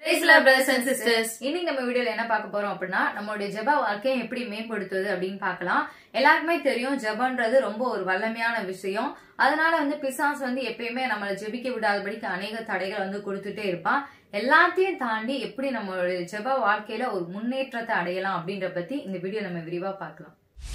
Brothers and sisters இன்னைக்கு நம்ம வீடியோல என்ன பார்க்க போறோம் அப்படின்னா நம்மளுடைய ஜெப வாழ்க்கையை எப்படி மேம்படுத்துவது அப்படின்னு பார்க்கலாம் எல்லாருக்குமே தெரியும் ஜெபன்றது ரொம்ப ஒரு வல்லமையான விஷயம் அதனால வந்து பிசாஸ் வந்து எப்பயுமே நம்மளை ஜெபிக்க விடாதபடிக்கு அநேக தடைகளை வந்து கொடுத்துட்டே இருப்பான் எல்லாத்தையும் தாண்டி எப்படி நம்மளுடைய ஜெப வாழ்க்கையில ஒரு முன்னேற்றத்தை அடையலாம் அப்படின்ற பத்தி இந்த வீடியோ நம்ம விரிவா பார்க்கலாம்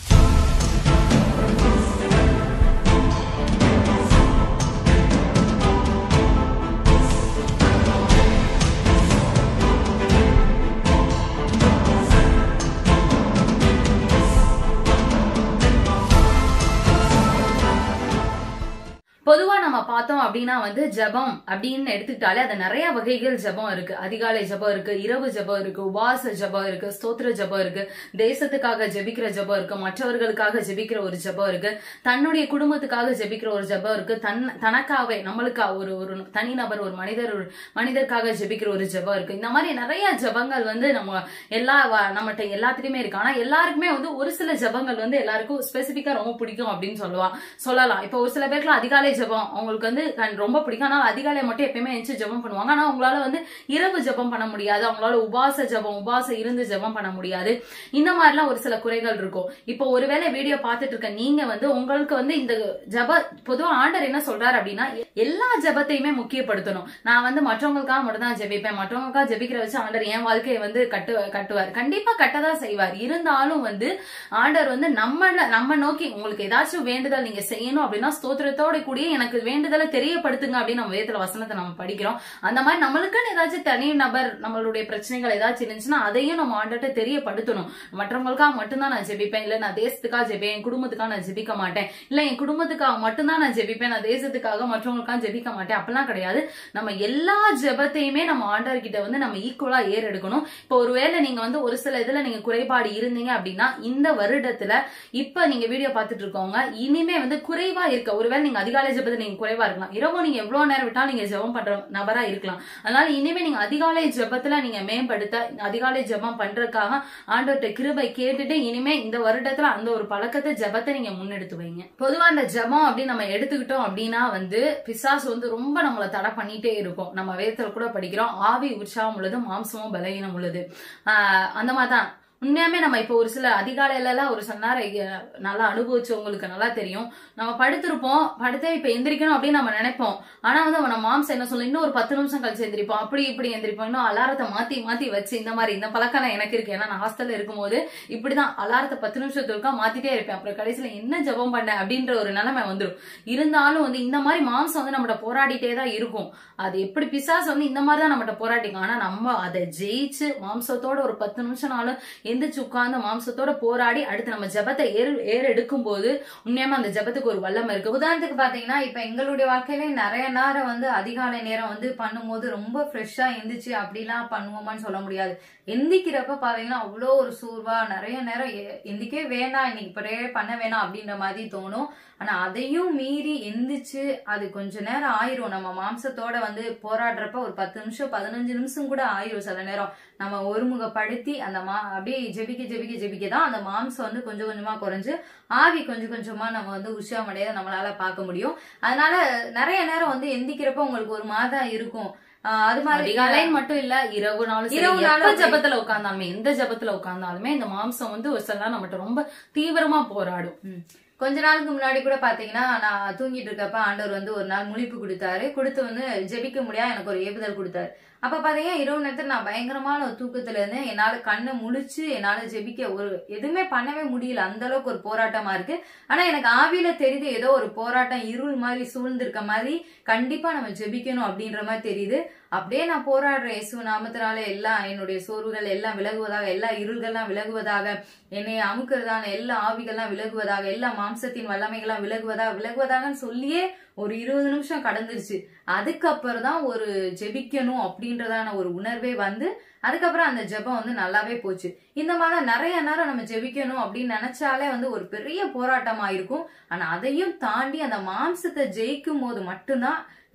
பொதுவா நம்ம பார்த்தோம் அப்படின்னா வந்து ஜெபம் அப்படின்னு எடுத்துக்கிட்டாலே அது நிறைய வகைகள் ஜெபம் இருக்கு அதிகாலை ஜெபம் இருக்கு இரவு ஜெபம் இருக்கு உபாச ஜெபம் இருக்கு ஸ்தோத்திர ஜெபம் இருக்கு தேசத்துக்காக ஜெபிக்கிற ஜெபம் இருக்கு மற்றவர்களுக்காக ஜெபிக்கிற ஒரு ஜெபம் இருக்கு தன்னுடைய குடும்பத்துக்காக ஜெபிக்கிற ஒரு ஜெபம் இருக்கு தன் தனக்காகவே நம்மளுக்கா ஒரு ஒரு தனிநபர் ஒரு மனிதர் ஒரு மனிதருக்காக ஜெபிக்கிற ஒரு ஜெபம் இருக்கு இந்த மாதிரி நிறைய ஜெபங்கள் வந்து நம்ம எல்லா வ- நம்மகிட்ட எல்லாத்துலயுமே இருக்கு ஆனா எல்லாருக்குமே வந்து ஒரு சில ஜெபங்கள் வந்து எல்லாருக்கும் ஸ்பெசிபிக்கா ரொம்ப பிடிக்கும் அப்படின்னு சொல்லுவா சொல்லலாம் இப்போ ஒரு சில பேருக்கு அதிகாலை ஜெபம் அவங்களுக்கு வந்து கண்- ரொம்ப பிடிக்கும் ஆனா அதிகாலை மட்டும் எப்பயுமே எந்திரிச்சு ஜெபம் பண்ணுவாங்க ஆனா அவங்களால வந்து இரவு ஜெபம் பண்ண முடியாது அவங்களால உபாச ஜெபம் உபாச இருந்து ஜெபம் பண்ண முடியாது இந்த மாதிரிலாம் ஒரு சில குறைகள் இருக்கும் இப்போ ஒருவேளை வீடியோ பார்த்துட்டு இருக்க நீங்க வந்து உங்களுக்கு வந்து இந்த ஜெப பொதுவா ஆண்டர் என்ன சொல்றாரு அப்படின்னா எல்லா ஜெபத்தையுமே முக்கியப்படுத்தணும் நான் வந்து மற்றவங்களுக்காக மட்டும் தான் ஜெபிப்பேன் மற்றவங்களுக்காக ஜெபிக்கிற வச்சு ஆண்டர் என் வாழ்க்கையை வந்து கட்டு கட்டுவார் கண்டிப்பா கட்டதான் செய்வார் இருந்தாலும் வந்து ஆண்டர் வந்து நம்ம நம்ம நோக்கி உங்களுக்கு ஏதாச்சும் வேண்டுதல் நீங்க செய்யணும் அப்படின்னா ஸ்தோத்திரத்தோட கூடிய எனக்கு வேண்டுதலை தெரியப்படுத்துங்க அப்படின்னு நம்ம வேதத்துல வசனத்தை நம்ம படிக்கிறோம் அந்த மாதிரி நம்மளுக்குன்னு ஏதாச்சும் தனி நபர் நம்மளுடைய பிரச்சனைகள் ஏதாச்சும் இருந்துச்சுன்னா அதையும் நம்ம ஆண்டர்ட்ட தெரியப்படுத்தணும் மற்றவங்களுக்காக மட்டும்தான் நான் ஜெபிப்பேன் இல்ல நான் தேசத்துக்காக ஜெபிப்பேன் என் குடும்பத்துக்காக நான் ஜெபிக்க மாட்டேன் இல்ல என் குடும்பத்துக்காக மட்டும்தான் நான் ஜெபிப்பேன் நான் தேசத்துக்காக மற்றவங்களுக்காக ஜெபிக்க மாட்டேன் அப்படிலாம் கிடையாது நம்ம எல்லா ஜெபத்தையுமே நம்ம ஆண்டவர் கிட்ட வந்து நம்ம ஈக்குவலா ஏர் எடுக்கணும் இப்போ ஒருவேளை நீங்க வந்து ஒரு சில இதுல நீங்க குறைபாடு இருந்தீங்க அப்படின்னா இந்த வருடத்துல இப்ப நீங்க வீடியோ பார்த்துட்டு இருக்கவங்க இனிமே வந்து குறைவா இருக்க ஒருவேளை நீங்க அதிகாலை ஜெபத்தை நீங்க குறைவா இருக்கலாம் இரவு நீங்க எவ்வளவு நேரம் விட்டாலும் நீங்க ஜெபம் பண்ற நபரா இருக்கலாம் அதனால இனிமே நீங்க அதிகாலை ஜெபத்துல நீங்க மேம்படுத்த அதிகாலை ஜெபம் பண்றதுக்காக ஆண்டவர்கிட்ட கிருபை கேட்டுட்டு இனிமே இந்த வருடத்துல அந்த ஒரு பழக்கத்தை ஜெபத்தை நீங்க முன்னெடுத்து வைங்க பொதுவா அந்த ஜெபம் அப்படின்னு நம்ம எடுத்துக்கிட்டோம் அப்படின்னா வந்து பிசாசு வந்து ரொம்ப நம்மளை தடை பண்ணிட்டே இருக்கும் நம்ம வேதத்துல கூட படிக்கிறோம் ஆவி உற்சாகம் உள்ளது மாம்சமும் பலவீனம் உள்ளது ஆஹ் அந்த மாதிரி தான் உண்மையாமே நம்ம இப்போ ஒரு சில அதிகாலையில எல்லாம் ஒரு சில நேரம் இங்க நல்லா அனுபவிச்சவங்களுக்கு நல்லா தெரியும் நம்ம படுத்திருப்போம் படுத்தே இப்ப எந்திரிக்கணும் அப்படின்னு நம்ம நினைப்போம் ஆனா வந்து நம்ம மாம்சம் என்ன சொல்லும் இன்னும் ஒரு பத்து நிமிஷம் கழிச்சு எந்திரிப்போம் அப்படி இப்படி எந்திரிப்போம் இன்னும் அலாரத்தை மாத்தி மாத்தி வச்சு இந்த மாதிரி இந்த பழக்கம் எனக்கு இருக்கு ஏன்னா நான் ஹாஸ்டல்ல இருக்கும்போது இப்படிதான் அலாரத்தை பத்து நிமிஷத்துக்கா மாத்திட்டே இருப்பேன் அப்புறம் கடைசியில என்ன ஜெபம் பண்ணேன் அப்படின்ற ஒரு நிலைமை வந்துடும் இருந்தாலும் வந்து இந்த மாதிரி மாம்சம் வந்து நம்மகிட்ட போராடிட்டே தான் இருக்கும் அது எப்படி பிசாசு வந்து இந்த மாதிரி தான் நம்மகிட்ட போராட்டிக்கும் ஆனா நம்ம அதை ஜெயிச்சு மாம்சத்தோட ஒரு பத்து நிமிஷம்னாலும் எந்திரிச்சு உட்கார்ந்து மாம்சத்தோட போராடி அடுத்து நம்ம ஜெபத்தை ஏறு ஏறு எடுக்கும் போது உண்மையாம அந்த ஜெபத்துக்கு ஒரு வல்லம் இருக்கு உதாரணத்துக்கு பாத்தீங்கன்னா இப்ப எங்களுடைய வாழ்க்கையில நிறைய நேரம் வந்து அதிகாலை நேரம் வந்து பண்ணும்போது ரொம்ப ஃப்ரெஷ்ஷா எந்திரிச்சு அப்படிலாம் பண்ணுவோமான்னு சொல்ல முடியாது எந்திக்கிறப்ப பாத்தீங்கன்னா அவ்வளோ ஒரு சோர்வா நிறைய நேரம் எ- எந்திக்கவே வேணாம் இன்னைக்கு ப்ரேயர் பண்ண வேணாம் அப்படின்ற மாதிரி தோணும் ஆனா அதையும் மீறி எந்திரிச்சு அது கொஞ்ச நேரம் ஆயிரும் நம்ம மாம்சத்தோட வந்து போராடுறப்ப ஒரு பத்து நிமிஷம் பதினஞ்சு நிமிஷம் கூட ஆயிரும் சில நேரம் நம்ம ஒருமுகப்படுத்தி அந்த மா அப்படியே ஜெபிக்க ஜெபிக்க ஜெபிக்க தான் அந்த மாம்சம் வந்து கொஞ்சம் கொஞ்சமா குறைஞ்சு ஆவி கொஞ்சம் கொஞ்சமா நம்ம வந்து உற்சாகமடைய நம்மளால பார்க்க முடியும் அதனால நிறைய நேரம் வந்து எந்திக்கிறப்ப உங்களுக்கு ஒரு மாதம் இருக்கும் ஆஹ் அது மாதிரி அதிகாலைன்னு மட்டும் இல்ல இரவு நாளும் சரி, இரவு நாளும் எப்ப அப்படி. ஜெபத்துல உட்கார்ந்தாலுமே எந்த ஜெபத்துல உட்கார்ந்தாலுமே இந்த மாம்சம் வந்து ஒரு சில நேரம் நம்மகிட்ட ரொம்ப தீவிரமா போராடும் ம். கொஞ்ச நாளுக்கு முன்னாடி கூட பாத்தீங்கன்னா நான் தூங்கிட்டு இருக்கப்ப ஆண்டவர் வந்து ஒரு நாள் முழிப்பு கொடுத்தாரு கொடுத்து வந்து ஜெபிக்க முடியாது எனக்கு ஒரு ஏவுதல் கொடுத்தாரு அப்ப பாத்தீங்கன்னா இரவு நேரத்துல நான் பயங்கரமான ஒரு தூக்கத்துல இருந்தேன் என்னால கண்ணை முழிச்சு என்னால ஜெபிக்க ஒரு எதுவுமே பண்ணவே முடியல அந்த அளவுக்கு ஒரு போராட்டமா இருக்கு ஆனா எனக்கு ஆவியில தெரியுது ஏதோ ஒரு போராட்டம் இருள் மாதிரி சூழ்ந்திருக்க மாதிரி கண்டிப்பா நம்ம ஜெபிக்கணும் அப்படின்ற மாதிரி தெரியுது அப்படியே நான் போராடுறேன் இயேசு நாமத்தினால எல்லாம் என்னுடைய சோர்வுகள் எல்லாம் விலகுவதாக எல்லா இருள்கள்லாம் விலகுவதாக என்னை அமுக்கிறதான எல்லா ஆவிகள்லாம் விலகுவதாக எல்லா மாம்சத்தின் வல்லமைகள்லாம் விலகுவதாக விலகுவதாகன்னு சொல்லியே ஒரு இருபது நிமிஷம் கடந்துருச்சு அதுக்கப்புறம் தான் ஒரு ஜெபிக்கணும் அப்படின்றதான ஒரு உணர்வே வந்து அதுக்கப்புறம் அந்த ஜெபம் வந்து நல்லாவே போச்சு இந்த மாதிரி நிறைய நேரம் நம்ம ஜெபிக்கணும் அப்படின்னு நினைச்சாலே வந்து ஒரு பெரிய போராட்டமா இருக்கும் ஆனா அதையும் தாண்டி அந்த மாம்சத்தை ஜெயிக்கும் போது மட்டும்தான்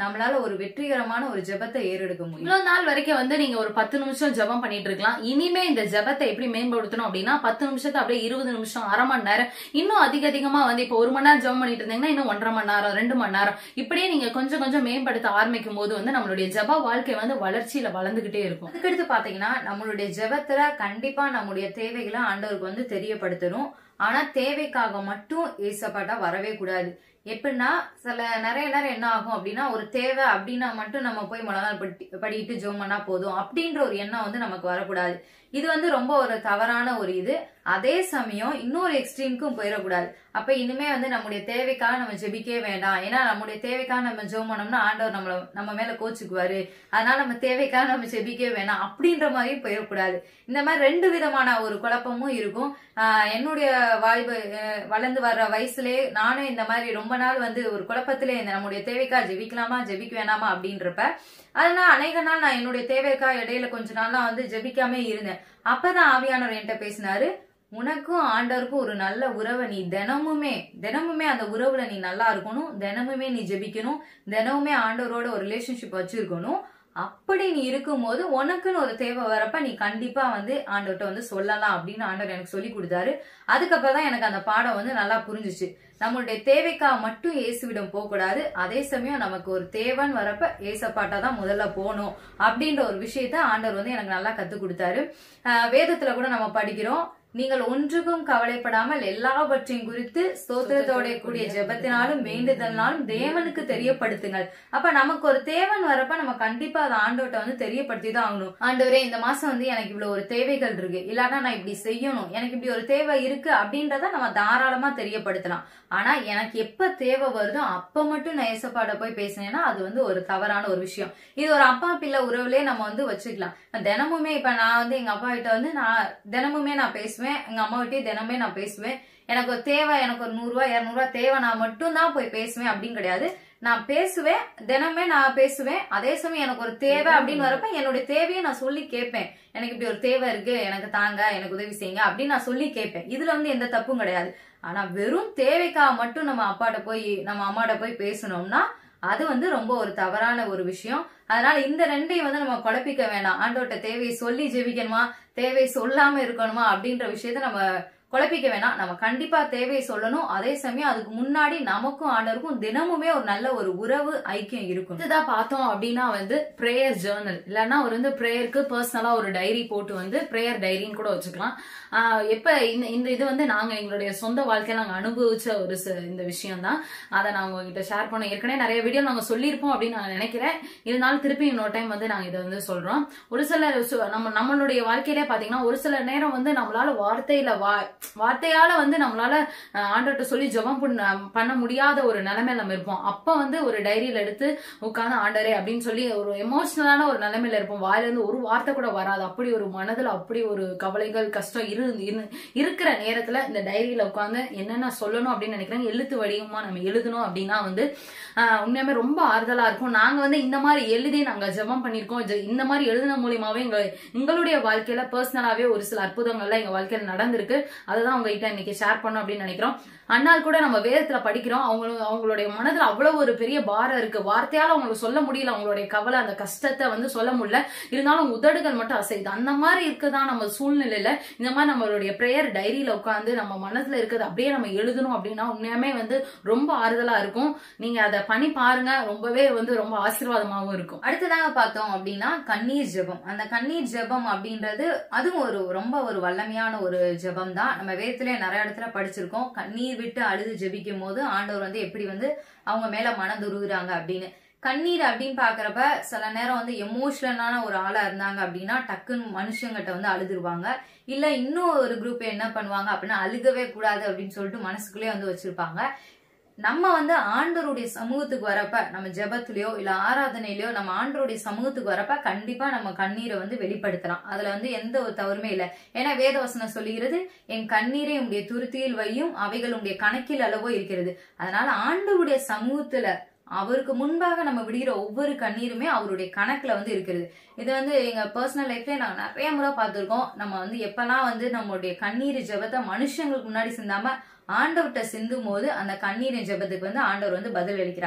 நம்மளால ஒரு வெற்றிகரமான ஒரு ஜெபத்தை ஏறெடுக்க முடியும் இவ்வளவு நாள் வரைக்கும் வந்து நீங்க ஒரு பத்து நிமிஷம் ஜெபம் பண்ணிட்டு இருக்கலாம் இனிமே இந்த ஜெபத்தை எப்படி மேம்படுத்தணும் அப்படின்னா பத்து நிமிஷத்தை அப்படியே இருபது நிமிஷம் அரை மணி நேரம் இன்னும் அதிக அதிகமா வந்து இப்போ ஒரு மணி நேரம் ஜெபம் பண்ணிட்டு இருந்தீங்கன்னா இன்னும் ஒன்றரை மணி நேரம் ரெண்டு மணி நேரம் இப்படியே நீங்க கொஞ்சம் கொஞ்சம் மேம்படுத்த ஆரம்பிக்கும் போது வந்து நம்மளுடைய ஜெப வாழ்க்கை வந்து வளர்ச்சியில வளர்ந்துகிட்டே இருக்கும் அதுக்கடுத்து பாத்தீங்கன்னா நம்மளுடைய ஜெபத்துல கண்டிப்பா நம்முடைய தேவைகளை ஆண்டவருக்கு வந்து தெரியப்படுத்தணும் ஆனா தேவைக்காக மட்டும் ஏசப்பாட்டா வரவே கூடாது எப்படின்னா சில நிறைய நேரம் என்ன ஆகும் அப்படின்னா ஒரு தேவை அப்படின்னா மட்டும் நம்ம போய் முழங்கால் படி படிட்டு ஜோம் பண்ணா போதும் அப்படின்ற ஒரு எண்ணம் வந்து நமக்கு வரக்கூடாது இது வந்து ரொம்ப ஒரு தவறான ஒரு இது அதே சமயம் இன்னொரு எக்ஸ்ட்ரீமுக்கும் போயிடக்கூடாது அப்ப இனிமே வந்து நம்முடைய தேவைக்காக நம்ம ஜெபிக்கவே வேண்டாம் ஏன்னா நம்முடைய தேவைக்காக நம்ம ஜெபம் பண்ணோம்னா ஆண்டவர் நம்மள நம்ம மேல கோச்சுக்குவாரு அதனால நம்ம தேவைக்காக நம்ம ஜெபிக்கவே வேணாம் அப்படின்ற மாதிரியும் போயிடக்கூடாது இந்த மாதிரி ரெண்டு விதமான ஒரு குழப்பமும் இருக்கும் ஆஹ் என்னுடைய வாய்வு அஹ் வளர்ந்து வர்ற வயசுலயே நானும் இந்த மாதிரி ரொம்ப நாள் வந்து ஒரு குழப்பத்திலே இந்த நம்முடைய தேவைக்காக ஜெபிக்கலாமா ஜெபிக்க வேணாமா அப்படின்றப்ப அதனால அநேக நாள் நான் என்னுடைய தேவைக்காக இடையில கொஞ்ச நாளா வந்து ஜெபிக்காம இருந்தேன் அப்பதான் ஆவியானவர் என்கிட்ட பேசினாரு உனக்கும் ஆண்டவருக்கும் ஒரு நல்ல உறவை நீ தினமுமே தினமுமே அந்த உறவுல நீ நல்லா இருக்கணும் தினமுமே நீ ஜெபிக்கணும் தினமுமே ஆண்டவரோட ஒரு ரிலேஷன்ஷிப் வச்சிருக்கணும் அப்படி நீ இருக்கும்போது உனக்குன்னு ஒரு தேவை வரப்ப நீ கண்டிப்பா வந்து ஆண்டவர்கிட்ட வந்து சொல்லலாம் அப்படின்னு ஆண்டவர் எனக்கு சொல்லி கொடுத்தாரு அதுக்கப்புறம் தான் எனக்கு அந்த பாடம் வந்து நல்லா புரிஞ்சுச்சு நம்மளுடைய தேவைக்காக மட்டும் இயேசுவிடம் போகக்கூடாது அதே சமயம் நமக்கு ஒரு தேவைன்னு வரப்ப ஏசப்பாட்டா தான் முதல்ல போகணும் அப்படின்ற ஒரு விஷயத்த ஆண்டவர் வந்து எனக்கு நல்லா கத்து கொடுத்தாரு ஆஹ் வேதத்துல கூட நம்ம படிக்கிறோம் நீங்கள் ஒன்றுக்கும் கவலைப்படாமல் எல்லாவற்றையும் குறித்து ஸ்தோத்திரத்தோட கூடிய ஜெபத்தினாலும் வேண்டுதல்னாலும் தேவனுக்கு தெரியப்படுத்துங்கள் அப்ப நமக்கு ஒரு தேவன் வரப்ப நம்ம கண்டிப்பா அதை ஆண்டவர்கிட்ட வந்து தெரியப்படுத்தி தான் ஆகணும் ஆண்டவரே இந்த மாசம் வந்து எனக்கு இவ்வளவு ஒரு தேவைகள் இருக்கு இல்லாட்டா நான் இப்படி செய்யணும் எனக்கு இப்படி ஒரு தேவை இருக்கு அப்படின்றத நம்ம தாராளமா தெரியப்படுத்தலாம் ஆனா எனக்கு எப்ப தேவை வருதோ அப்ப மட்டும் நான் ஏசப்பாட போய் பேசினேன்னா அது வந்து ஒரு தவறான ஒரு விஷயம் இது ஒரு அப்பா பிள்ளை உறவுலயே நம்ம வந்து வச்சுக்கலாம் தினமுமே இப்ப நான் வந்து எங்க அப்பா கிட்ட வந்து நான் தினமுமே நான் பேசுவேன் எங்க அம்மா கிட்டயும் தினமே நான் பேசுவேன் எனக்கு ஒரு தேவை எனக்கு ஒரு நூறு ரூபாய் இருநூறு ரூபாய் தேவை நான் மட்டும் தான் போய் பேசுவேன் அப்படின்னு கிடையாது நான் பேசுவேன் தினமே நான் பேசுவேன் அதே சமயம் எனக்கு ஒரு தேவை அப்படின்னு வரப்ப என்னுடைய தேவையை நான் சொல்லி கேட்பேன் எனக்கு இப்படி ஒரு தேவை இருக்கு எனக்கு தாங்க எனக்கு உதவி செய்யுங்க அப்படின்னு நான் சொல்லி கேட்பேன் இதுல வந்து எந்த தப்பும் கிடையாது ஆனா வெறும் தேவைக்காக மட்டும் நம்ம அப்பாட்ட போய் நம்ம அம்மாட்ட போய் பேசணும்னா அது வந்து ரொம்ப ஒரு தவறான ஒரு விஷயம் அதனால இந்த ரெண்டையும் வந்து நம்ம குழப்பிக்க வேண்டாம் ஆண்டோட்ட தேவையை சொல்லி ஜெபிக்கணுமா தேவை சொல்லாம இருக்கணுமா அப்படின்ற விஷயத்த நம்ம குழப்பிக்க வேணாம் நம்ம கண்டிப்பா தேவையை சொல்லணும் அதே சமயம் அதுக்கு முன்னாடி நமக்கும் ஆண்டருக்கும் தினமுமே ஒரு நல்ல ஒரு உறவு ஐக்கியம் இருக்கும் இதுதான் பார்த்தோம் அப்படின்னா வந்து பிரேயர் ஜேர்னல் இல்லைன்னா ஒரு வந்து பிரேயருக்கு பர்சனலா ஒரு டைரி போட்டு வந்து பிரேயர் டைரின்னு கூட வச்சுக்கலாம் ஆஹ் எப்ப இந்த இந்த இது வந்து நாங்க எங்களுடைய சொந்த வாழ்க்கையில நாங்க அனுபவிச்ச ஒரு ச- இந்த விஷயம் தான் அதை நான் உங்ககிட்ட ஷேர் பண்ண ஏற்கனவே நிறைய வீடியோ நாங்க சொல்லியிருப்போம் அப்படின்னு நான் நினைக்கிறேன் இருந்தாலும் திருப்பி இன்னொரு டைம் வந்து நாங்க இதை வந்து சொல்றோம் ஒரு சில சு- நம்ம நம்மளுடைய வாழ்க்கையிலே பாத்தீங்கன்னா ஒரு சில நேரம் வந்து நம்மளால வார்த்தையில வா வார்த்தையால வந்து நம்மளால அஹ், ஆண்டவர்ட்ட சொல்லி ஜெபம் பண்ண பண்ண முடியாத ஒரு நிலைமையில நம்ம இருப்போம் அப்ப வந்து ஒரு டைரியில எடுத்து உட்கார்ந்து ஆண்டரே அப்படின்னு சொல்லி ஒரு எமோஷனலான ஒரு நிலைமையில இருப்போம் வாயில இருந்து ஒரு வார்த்தை கூட வராது அப்படி ஒரு மனதுல அப்படி ஒரு கவலைகள் கஷ்டம் இரு இரு- இருக்கிற நேரத்துல இந்த டைரியில உட்கார்ந்து என்னென்ன சொல்லணும் அப்படின்னு நினைக்கிறேன் எழுத்து வடிவமா நம்ம எழுதணும் அப்படின்னா வந்து ஆஹ், உண்மையாவே ரொம்ப ஆறுதலா இருக்கும் நாங்க வந்து இந்த மாதிரி எழுதி நாங்க ஜெபம் பண்ணிருக்கோம் ஜெ- இந்த மாதிரி எழுதின மூலியமாவே எங்க எங்களுடைய வாழ்க்கையில பர்சனலாவே ஒரு சில அற்புதங்கள்லாம் எங்க வாழ்க்கையில நடந்திருக்கு அதுதான் உங்ககிட்ட இன்னைக்கு ஷேர் பண்ணோம் அப்படின்னு நினைக்கிறோம் அண்ணால் கூட நம்ம வேதத்துல படிக்கிறோம் அவங்க அவங்களுடைய மனதுல அவ்வளவு ஒரு பெரிய பாரம் இருக்கு வார்த்தையால அவங்களுக்கு சொல்ல முடியல அவங்களுடைய கவலை அந்த கஷ்டத்தை வந்து சொல்ல முடியல இருந்தாலும் அவங்க உதடுகள் மட்டும் அசையுது அந்த மாதிரி இருக்குதான் நம்ம சூழ்நிலையில இந்த மாதிரி நம்மளுடைய பிரேயர் டைரியில உட்காந்து நம்ம மனசுல இருக்கிறது அப்படியே நம்ம எழுதணும் அப்படின்னா உண்மையாமே வந்து ரொம்ப ஆறுதலா இருக்கும் நீங்க அதை பண்ணி பாருங்க ரொம்பவே வந்து ரொம்ப ஆசீர்வாதமாவும் இருக்கும் அடுத்ததாக பார்த்தோம் அப்படின்னா கண்ணீர் ஜெபம் அந்த கண்ணீர் ஜெபம் அப்படின்றது அதுவும் ஒரு ரொம்ப ஒரு வல்லமையான ஒரு ஜெபம் தான் நம்ம வேதத்திலே நிறைய இடத்துல படிச்சிருக்கோம் கண்ணீர் விட்டு அழுது ஜெபிக்கும் போது ஆண்டவர் வந்து எப்படி வந்து அவங்க மேல மனதுருகுறாங்க அப்படின்னு கண்ணீர் அப்படின்னு பாக்குறப்ப சில நேரம் வந்து எமோஷனலான ஒரு ஆளா இருந்தாங்க அப்படின்னா டக்குன்னு மனுஷங்கிட்ட வந்து அழுதுருவாங்க இல்ல இன்னும் ஒரு குரூப் என்ன பண்ணுவாங்க அப்படின்னா அழுகவே கூடாது அப்படின்னு சொல்லிட்டு மனசுக்குள்ளே வந்து வச்சிருப்பாங்க நம்ம வந்து ஆண்டவருடைய சமூகத்துக்கு வரப்ப நம்ம ஜெபத்திலயோ இல்ல ஆராதனையிலயோ நம்ம ஆண்டவருடைய சமூகத்துக்கு வரப்ப கண்டிப்பா நம்ம கண்ணீரை வந்து வெளிப்படுத்தலாம் அதுல வந்து எந்த ஒரு தவறுமே இல்லை ஏன்னா வேதவசனம் சொல்லுகிறது என் கண்ணீரை உடைய துருத்தியில் வையும் அவைகள் உடைய கணக்கில் அளவோ இருக்கிறது அதனால ஆண்டவருடைய சமூகத்துல அவருக்கு முன்பாக நம்ம விடுகிற ஒவ்வொரு கண்ணீருமே அவருடைய கணக்குல வந்து இருக்கிறது இது வந்து எங்க பர்சனல் லைஃப்ல நாங்க நிறைய முறை பார்த்திருக்கோம் நம்ம வந்து எப்பெல்லாம் வந்து நம்மளுடைய கண்ணீர் ஜெபத்தை மனுஷங்களுக்கு முன்னாடி சிந்தாம ஆண்டவர்கிட்ட சிந்தும் போது அந்த கண்ணீரின் ஜெபத்துக்கு வந்து ஆண்டவர் வந்து பதில் அளிக்கிறார்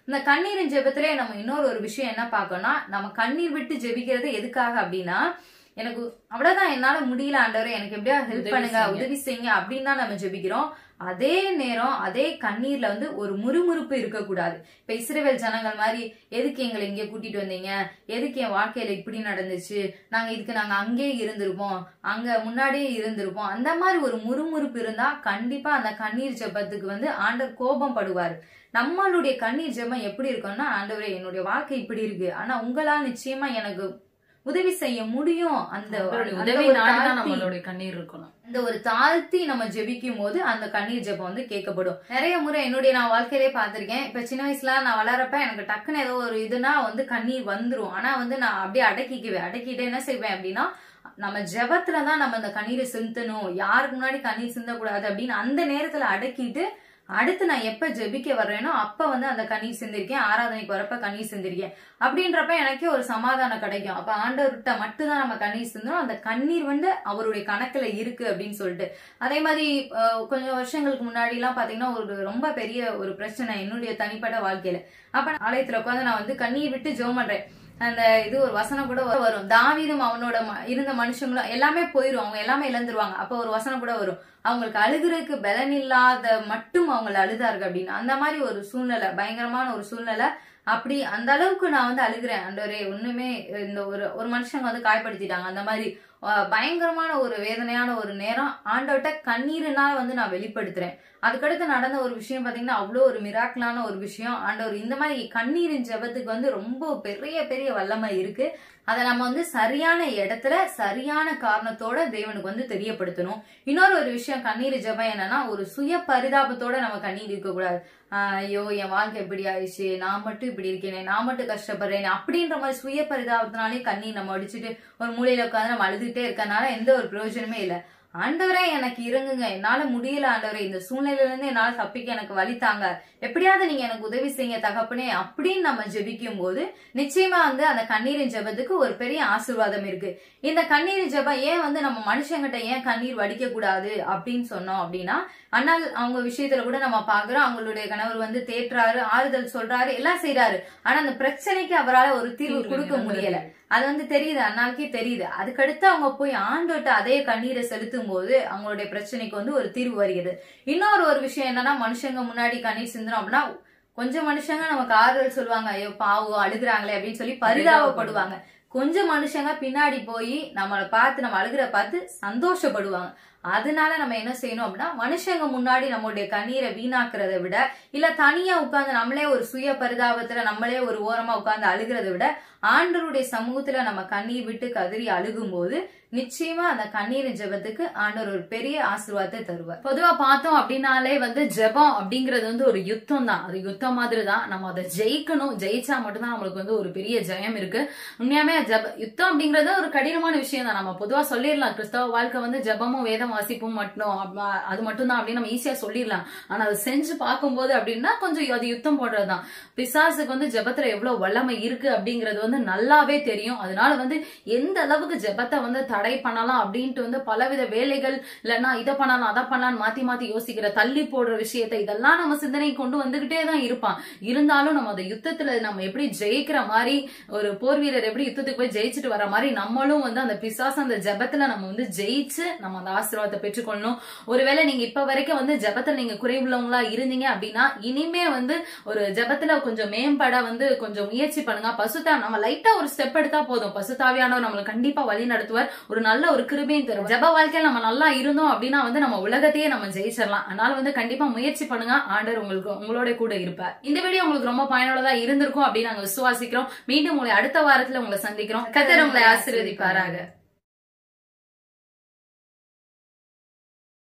இந்த கண்ணீரின் ஜெபத்திலே நம்ம இன்னொரு ஒரு விஷயம் என்ன பார்க்கணும்னா நம்ம கண்ணீர் விட்டு ஜெபிக்கிறது எதுக்காக அப்படின்னா எனக்கு அவ்வளவுதான் என்னால முடியல ஆண்டவரே எனக்கு எப்படியா ஹெல்ப் உதவி பண்ணுங்க செய்யுங்க. உதவி செய்யுங்க அப்படின்னு தான் நம்ம ஜெபிக்கிறோம் அதே நேரம் அதே கண்ணீர்ல வந்து ஒரு முறுமுறுப்பு இருக்கக்கூடாது இப்ப இஸ்ரேல் ஜனங்கள் மாதிரி எதுக்கு எங்களை இங்கே கூட்டிட்டு வந்தீங்க எதுக்கு என் வாழ்க்கையில இப்படி நடந்துச்சு நாங்க இதுக்கு நாங்க அங்கேயே இருந்திருப்போம் அங்க முன்னாடியே இருந்திருப்போம் அந்த மாதிரி ஒரு முறுமுறுப்பு இருந்தா கண்டிப்பா அந்த கண்ணீர் ஜெபத்துக்கு வந்து ஆண்டவர் கோபம் படுவார் நம்மளுடைய கண்ணீர் ஜெபம் எப்படி இருக்கும்னா ஆண்டவரே என்னுடைய வாழ்க்கை இப்படி இருக்கு ஆனா உங்களால் நிச்சயமா எனக்கு உதவி செய்ய முடியும் அந்த அவருடைய அந்த உதவி ஒரு நாடிதான் தாழ்த்தி- நம்மளுடைய கண்ணீர் இருக்கணும் இந்த ஒரு தாழ்த்தி நம்ம ஜெபிக்கும் போது அந்த கண்ணீர் ஜெபம் வந்து கேட்கப்படும் நிறைய முறை என்னுடைய நான் வாழ்க்கையிலே பார்த்திருக்கேன் இப்ப சின்ன வயசுல நான் வளரப்ப எனக்கு டக்குன்னு ஏதோ ஒரு இதுனா வந்து கண்ணீர் வந்துரும் ஆனா வந்து நான் அப்படியே அடக்கிக்குவேன் அடக்கிட்டு என்ன செய்வேன் அப்படின்னா நம்ம ஜெபத்துல தான் நம்ம இந்த கண்ணீரை சிந்தணும் யாருக்கு முன்னாடி கண்ணீர் சிந்தக்கூடாது அப்படின்னு அந்த நேரத்துல அடக்கிட்டு அடுத்து நான் எப்ப ஜெபிக்க வர்றேனோ அப்ப வந்து அந்த கண்ணீர் சிந்திருக்கேன் ஆராதனைக்கு வரப்ப கண்ணீர் சிந்திருக்கேன் அப்படின்றப்ப எனக்கே ஒரு சமாதானம் கிடைக்கும் அப்ப ஆண்டவர்கிட்ட மட்டும்தான் நம்ம கண்ணீர் சிந்தணும் அந்த கண்ணீர் வந்து அவருடைய கணக்குல இருக்கு அப்படின்னு சொல்லிட்டு அதே மாதிரி அஹ், கொஞ்சம் வருஷங்களுக்கு முன்னாடி எல்லாம் பாத்தீங்கன்னா ஒரு ரொம்ப பெரிய ஒரு பிரச்சனை என்னுடைய தனிப்பட்ட வாழ்க்கையில அப்ப நான் ஆலயத்துல உட்காந்து நான் வந்து கண்ணீர் விட்டு ஜெபம் பண்றேன் அந்த இது ஒரு வசனம் கூட வரும் தாவீதும் அவனோட ம- இருந்த மனுஷங்களும் எல்லாமே போயிரும் அவங்க எல்லாமே இழந்துருவாங்க அப்ப ஒரு வசனம் கூட வரும் அவங்களுக்கு அழுகுறதுக்கு பலன் இல்லாத மட்டும் அவங்க அழுதார்கள் அப்படின்னு அந்த மாதிரி ஒரு சூழ்நிலை பயங்கரமான ஒரு சூழ்நிலை அப்படி அந்த அளவுக்கு நான் வந்து அழுகிறேன் ஆண்டவரே ஒண்ணுமே இந்த ஒரு ஒரு மனுஷங்க வந்து காயப்படுத்திட்டாங்க அந்த மாதிரி அஹ், பயங்கரமான ஒரு வேதனையான ஒரு நேரம் ஆண்டவர்கிட்ட கண்ணீரினால் வந்து நான் வெளிப்படுத்துறேன் அதுக்கடுத்து நடந்த ஒரு விஷயம் பாத்தீங்கன்னா அவ்வளோ ஒரு மிராக்கலான ஒரு விஷயம் ஆண்டவர் இந்த மாதிரி கண்ணீரின் ஜெபத்துக்கு வந்து ரொம்ப பெரிய பெரிய வல்லமை இருக்கு அதை நம்ம வந்து சரியான இடத்துல சரியான காரணத்தோட தேவனுக்கு வந்து தெரியப்படுத்தணும் இன்னொரு ஒரு விஷயம் கண்ணீர் ஜெபம் என்னன்னா ஒரு சுய பரிதாபத்தோட நம்ம கண்ணீர் இருக்கக்கூடாது ஆஹ் ஐயோ என் வாழ்க்கை இப்படி ஆயிடுச்சு நான் மட்டும் இப்படி இருக்கேனே நான் மட்டும் கஷ்டப்படுறேன் அப்படின்ற மாதிரி சுய பரிதாபத்தினாலே கண்ணீர் நம்ம அடிச்சுட்டு ஒரு மூலையில உட்காந்து நம்ம அழுதுகிட்டே இருக்கறனால எந்த ஒரு பிரயோஜனமே இல்லை ஆண்டவரே எனக்கு இறங்குங்க என்னால முடியல ஆண்டவரே இந்த சூழ்நிலையில இருந்து என்னால தப்பிக்க எனக்கு வழி தாங்க எப்படியாவது நீங்க எனக்கு உதவி செய்யுங்க தகப்பனே அப்படின்னு நம்ம ஜெபிக்கும் போது நிச்சயமா வந்து அந்த கண்ணீரின் ஜெபத்துக்கு ஒரு பெரிய ஆசீர்வாதம் இருக்கு இந்த கண்ணீரின் ஜெபம் ஏன் வந்து நம்ம மனுஷங்கிட்ட ஏன் கண்ணீர் வடிக்க கூடாது அப்படின்னு சொன்னோம் அப்படின்னா ஆனால் அவங்க விஷயத்துல கூட நம்ம பாக்குறோம் அவங்களுடைய கணவர் வந்து தேற்றுறாரு ஆறுதல் சொல்றாரு எல்லாம் செய்றாரு ஆனா அந்த பிரச்சனைக்கு அவரால் ஒரு தீர்வு கொடுக்க முடியல அது வந்து தெரியுது அண்ணாக்கே தெரியுது அதுக்கடுத்து அவங்க போய் ஆண்டோட்ட அதே கண்ணீரை செலுத்தும் போது அவங்களுடைய பிரச்சனைக்கு வந்து ஒரு தீர்வு வருகிறது இன்னொரு ஒரு விஷயம் என்னன்னா மனுஷங்க முன்னாடி கண்ணீர் சிந்தனம் அப்படின்னா கொஞ்சம் மனுஷங்க நமக்கு ஆறுதல் சொல்லுவாங்க ஐயோ பாவம் அழுகுறாங்களே அப்படின்னு சொல்லி பரிதாபப்படுவாங்க கொஞ்சம் மனுஷங்க பின்னாடி போய் நம்மளை பார்த்து நம்ம அழுகிற பார்த்து சந்தோஷப்படுவாங்க அதனால நம்ம என்ன செய்யணும் அப்படின்னா மனுஷங்க முன்னாடி நம்மளுடைய கண்ணீரை வீணாக்குறத விட இல்ல தனியா உட்கார்ந்து நம்மளே ஒரு சுய பரிதாபத்துல நம்மளே ஒரு ஓரமா உட்கார்ந்து அழுகிறத விட ஆண்டவருடைய சமூகத்துல நம்ம கண்ணீர் விட்டு கதறி அழுகும் போது நிச்சயமா அந்த கண்ணீரின் ஜெபத்துக்கு ஆண்டவர் ஒரு பெரிய ஆசீர்வாதத்தை தருவார் பொதுவா பார்த்தோம் அப்படின்னாலே வந்து ஜெபம் அப்படிங்கிறது வந்து ஒரு யுத்தம் தான் அது யுத்தம் மாதிரி தான் நம்ம அதை ஜெயிக்கணும் ஜெயிச்சா மட்டும்தான் நம்மளுக்கு வந்து ஒரு பெரிய ஜெயம் இருக்கு உண்மையாமே ஜெப யுத்தம் அப்படிங்கிறது ஒரு கடினமான விஷயம் தான் நம்ம பொதுவா சொல்லிடலாம் கிறிஸ்தவ வாழ்க்கை வந்து ஜெபமும் வேதம் வாசிப்பும் மட்டும் அப்ப- அது மட்டும் தான் அப்படின்னு நம்ம ஈஸியா சொல்லிடலாம் ஆனா அதை செஞ்சு பார்க்கும்போது அப்படின்னா கொஞ்சம் அது யுத்தம் போடுறதுதான் பிசாசுக்கு வந்து ஜெபத்துல எவ்வளவு வல்லமை இருக்கு அப்படிங்கிறது வந்து நல்லாவே தெரியும் அதனால வந்து எந்த அளவுக்கு ஜெபத்தை வந்து தடை பண்ணலாம் அப்படின்ட்டு வந்து பலவித வேலைகள் இல்லைன்னா இதை பண்ணலாம் அதை பண்ணலாம் மாத்தி மாத்தி யோசிக்கிற தள்ளி போடுற விஷயத்தை இதெல்லாம் நம்ம சிந்தனை கொண்டு வந்துகிட்டே தான் இருப்பான் இருந்தாலும் நம்ம அந்த யுத்தத்துல நம்ம எப்படி ஜெயிக்கிற மாதிரி ஒரு போர் வீரர் எப்படி யுத்தத்துக்கு போய் ஜெயிச்சுட்டு வர மாதிரி நம்மளும் வந்து அந்த பிசாசு அந்த ஜெபத்துல நம்ம வந்து ஜெயிச்சு நம்ம அந்த ஆசீர்வாதத்தை பெற்றுக்கொள்ளணும் ஒருவேளை நீங்க இப்ப வரைக்கும் வந்து ஜெபத்துல நீங்க குறைவுள்ளவங்களா இருந்தீங்க அப்படின்னா இனிமே வந்து ஒரு ஜெபத்துல கொஞ்சம் மேம்பட வந்து கொஞ்சம் முயற்சி பண்ணுங்க பசுத்தா நம்ம லைட்டா ஒரு ஸ்டெப் எடுத்தா போதும் பசுத்தாவியானவர் நம்மளை கண்டிப்பா வழி நடத்துவார் ஒரு நல்ல ஒரு கிருபையும் தரும் ஜெப வாழ்க்கையில நம்ம நல்லா இருந்தோம் அப்படின்னா வந்து நம்ம உலகத்தையே நம்ம ஜெயிச்சிடலாம் அதனால வந்து கண்டிப்பா முயற்சி பண்ணுங்க ஆண்டவர் உங்களுக்கு உங்களோட கூட இருப்பார் இந்த வீடியோ உங்களுக்கு ரொம்ப பயனுள்ளதா இருந்திருக்கும் அப்படின்னு நாங்க விசுவாசிக்கிறோம் மீண்டும் உங்களை அடுத்த வாரத்துல உங்களை சந்திக்கிறோம் கத்தர் உங்களை ஆசீர்வதிப்பாராக